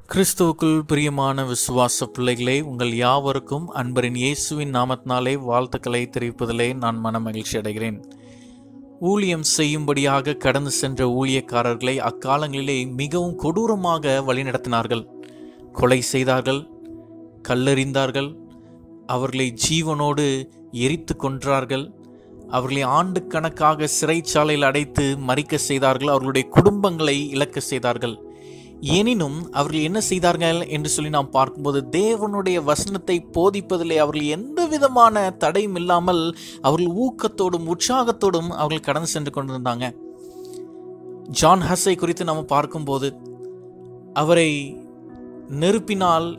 கிறிஸ்துவுக்குள் பிரியமான விசுவாச பிள்ளைகளே உங்கள் யாவருக்கும் அன்பரின் இயேசுவின் நாமத்தினாலே வாழ்த்துக்களை தெரிவிப்பதிலே நான் மன மகிழ்ச்சி அடைகிறேன் ஊழியம் செய்யும்படியாக கடந்து சென்ற ஊழியக்காரர்களை அக்காலங்களிலே மிகவும் கொடூரமாக வழிநடத்தினார்கள் கொலை செய்தார்கள் கல்லெறிந்தார்கள் அவர்களை ஜீவனோடு எரித்து கொன்றார்கள் அவர்களை ஆண்டு கணக்காக சிறைச்சாலையில் அடைத்து மறிக்க செய்தார்கள் அவர்களுடைய குடும்பங்களை இழக்க செய்தார்கள் எனினும் அவர்கள் என்ன செய்தார்கள் என்று சொல்லி நாம் பார்க்கும்போது தேவனுடைய வசனத்தை போதிப்பதிலே அவர்கள் எந்த விதமான தடையும் இல்லாமல் அவர்கள் ஊக்கத்தோடும் உற்சாகத்தோடும் அவர்கள் கடந்து சென்று கொண்டிருந்தாங்க ஜான் ஹஸ்ஸை குறித்து நாம் பார்க்கும்போது அவரை நெருப்பினால்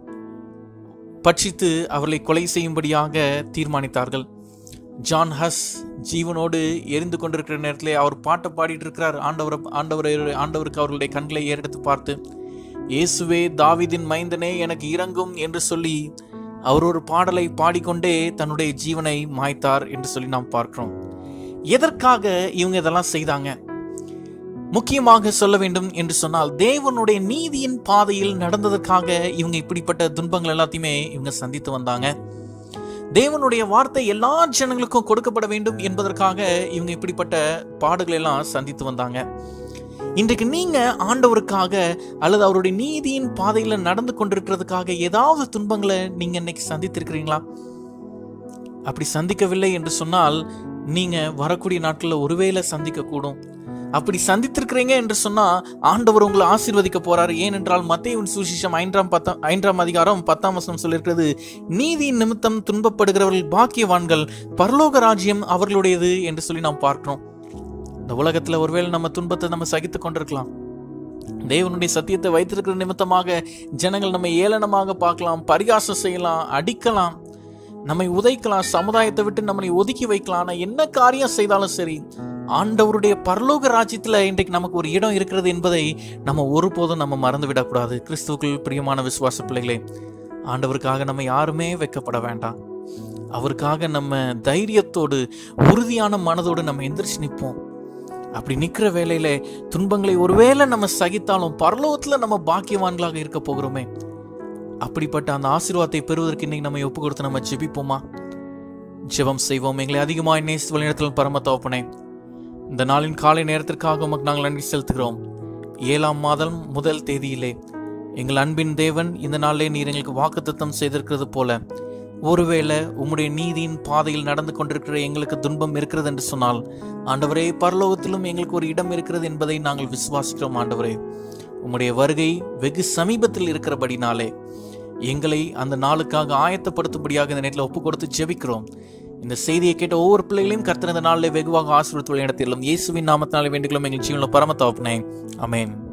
பட்சித்து அவர்களை கொலை செய்யும்படியாக தீர்மானித்தார்கள் ஜான் ஹஸ் ஜீவனோடு எரிந்து கொண்டிருக்கிற நேரத்திலே அவர் பாட்டை பாடிட்டு இருக்கிறார் ஆண்டவர் ஆண்டவர் ஆண்டவருக்கு அவர்களுடைய கண்களை ஏறெடுத்து பார்த்து இயேசுவே தாவிதின் மைந்தனே எனக்கு இறங்கும் என்று சொல்லி அவர் ஒரு பாடலை பாடிக்கொண்டே தன்னுடைய ஜீவனை மாய்த்தார் என்று சொல்லி நாம் பார்க்கிறோம் எதற்காக இவங்க இதெல்லாம் செய்தாங்க முக்கியமாக சொல்ல வேண்டும் என்று சொன்னால் தேவனுடைய நீதியின் பாதையில் நடந்ததற்காக இவங்க இப்படிப்பட்ட துன்பங்கள் எல்லாத்தையுமே இவங்க சந்தித்து வந்தாங்க தேவனுடைய வார்த்தை எல்லா ஜனங்களுக்கும் கொடுக்கப்பட வேண்டும் என்பதற்காக இவங்க இப்படிப்பட்ட பாடுகளை எல்லாம் சந்தித்து வந்தாங்க இன்றைக்கு நீங்க ஆண்டவருக்காக அல்லது அவருடைய நீதியின் பாதையில நடந்து கொண்டிருக்கிறதுக்காக ஏதாவது துன்பங்களை நீங்க இன்னைக்கு சந்தித்திருக்கிறீங்களா அப்படி சந்திக்கவில்லை என்று சொன்னால் நீங்க வரக்கூடிய நாட்களில் ஒருவேளை சந்திக்க கூடும் அப்படி சந்தித்திருக்கிறீங்க என்று சொன்னா ஆண்டவர் உங்களை ஆசீர்வதிக்க போறாரு ஏனென்றால் மத்தியவின் சுவிசேஷம் ஐந்தாம் பத்தாம் ஐந்தாம் அதிகாரம் பத்தாம் வசனம் சொல்லியிருக்கிறது நீதியின் நிமித்தம் துன்பப்படுகிறவர்கள் பாக்கியவான்கள் பரலோக ராஜ்யம் அவர்களுடையது என்று சொல்லி நாம் பார்க்கிறோம் இந்த உலகத்துல ஒருவேளை நம்ம துன்பத்தை நம்ம சகித்து கொண்டிருக்கலாம் தேவனுடைய சத்தியத்தை வைத்திருக்கிற நிமித்தமாக ஜனங்கள் நம்ம ஏளனமாக பார்க்கலாம் பரிகாசம் செய்யலாம் அடிக்கலாம் நம்மை உதைக்கலாம் சமுதாயத்தை விட்டு நம்மளை ஒதுக்கி வைக்கலாம் ஆனா என்ன காரியம் செய்தாலும் சரி ஆண்டவருடைய பரலோக ராஜ்யத்துல இன்றைக்கு நமக்கு ஒரு இடம் இருக்கிறது என்பதை நம்ம ஒருபோதும் நம்ம மறந்து விடக்கூடாது கிறிஸ்துவுக்குள் பிரியமான விசுவாச பிள்ளைகளே ஆண்டவருக்காக நம்ம யாருமே வைக்கப்பட வேண்டாம் அவருக்காக நம்ம தைரியத்தோடு உறுதியான மனதோடு நம்ம எந்திரிச்சு நிற்போம் அப்படி நிற்கிற வேலையில துன்பங்களை ஒருவேளை நம்ம சகித்தாலும் பரலோகத்துல நம்ம பாக்கியவான்களாக இருக்க போகிறோமே அப்படிப்பட்ட அந்த ஆசீர்வாதத்தை பெறுவதற்கு இன்னைக்கு நம்ம ஒப்பு கொடுத்து நம்ம ஜெபிப்போமா ஜெபம் செய்வோம் எங்களை அதிகமாக நேசி வழிநடத்தல் பரம தவப்பனே இந்த நாளின் காலை நேரத்திற்காக உமக்கு நாங்கள் நன்றி செலுத்துகிறோம் ஏழாம் மாதம் முதல் தேதியிலே எங்கள் அன்பின் தேவன் இந்த நாளிலே நீர் எங்களுக்கு வாக்குத்தத்தம் செய்திருக்கிறது போல ஒருவேளை உம்முடைய நீதியின் பாதையில் நடந்து கொண்டிருக்கிற எங்களுக்கு துன்பம் இருக்கிறது என்று சொன்னால் ஆண்டவரே பரலோகத்திலும் எங்களுக்கு ஒரு இடம் இருக்கிறது என்பதை நாங்கள் விசுவாசிக்கிறோம் ஆண்டவரே உம்முடைய வருகை வெகு சமீபத்தில் இருக்கிறபடினாலே எங்களை அந்த நாளுக்காக ஆயத்தப்படுத்தும்படியாக இந்த நேரத்தில் ஒப்பு கொடுத்து ஜெபிக்கிறோம் இந்த செய்தியை கேட்ட ஒவ்வொரு பிள்ளைகளையும் கர்த்தர் இந்த நாளில் வெகுவாக ஆசீர்வத்து வழி நடத்திடலாம் இயேசுவின் நாமத்தினாலே வேண்டுகளும் எங்கள் ஜீவனில் பரம தவப்பினேன் அமேன்